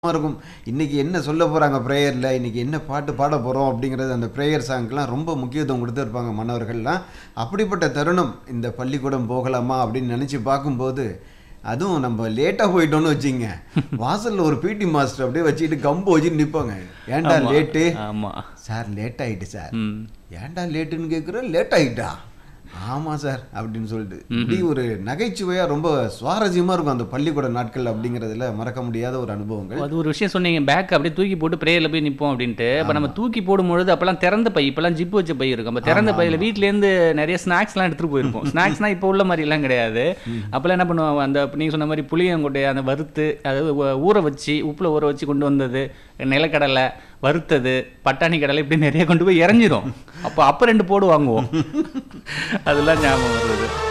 இருக்கும் இன்னைக்கு என்ன சொல்ல போறாங்க ப்ரேயர்ல இன்னைக்கு என்ன பாட்டு பாட போறோம் அப்படிங்கிறது அந்த ப்ரேயர் சாங்க்கெலாம் ரொம்ப முக்கியத்துவம் கொடுத்துருப்பாங்க மாணவர்கள்லாம் அப்படிப்பட்ட தருணம் இந்த பள்ளிக்கூடம் போகலாமா அப்படின்னு நினைச்சு பார்க்கும்போது அதுவும் நம்ம லேட்டா போயிட்டோம்னு வச்சுங்க வாசல்ல ஒரு பிடி மாஸ்டர் அப்படியே வச்சுக்கிட்டு கம்பு வச்சுட்டு நிப்பாங்க ஏன்டா ஆமா. லேட்டு ஆமா சார் லேட் ஆயிட்டு சார் ம் ஏன்டா லேட்டுன்னு கேட்குற லேட் ஆயிட்டா ஆமா சார் அப்படின்னு சொல்லிட்டு இப்படி ஒரு நகைச்சுவையா ரொம்ப சுவாரஸ்யமா இருக்கும் அந்த பள்ளிக்கூட நாட்கள் அப்படிங்கிறதுல மறக்க முடியாத ஒரு அனுபவங்கள் அது ஒரு விஷயம் சொன்னீங்க பேக் அப்படியே தூக்கி போட்டு ப்ரேயரில் போய் நிற்போம் அப்படின்ட்டு அப்போ நம்ம தூக்கி போடும்பொழுது அப்போல்லாம் திறந்த பை இப்போல்லாம் ஜிப்பு வச்ச பை இருக்கும் அப்போ திறந்த பையில வீட்டிலேருந்து நிறைய ஸ்நாக்ஸ்லாம் எடுத்துகிட்டு போயிருப்போம் ஸ்நாக்ஸ்னால் இப்போ உள்ள மாதிரிலாம் கிடையாது அப்போல்லாம் என்ன பண்ணுவோம் அந்த நீங்கள் சொன்ன மாதிரி புளியங்கொட்டை அந்த வறுத்து அதாவது ஊ- ஊற வச்சு உப்பில் ஊற வச்சு கொண்டு வந்தது நிலக்கடலை வறுத்தது பட்டாணி கடலை இப்படி நிறைய கொண்டு போய் இறஞ்சிரும் அப்போ அப்போ ரெண்டு போடு வாங்குவோம் அதெல்லாம் ஞாபகம் வருது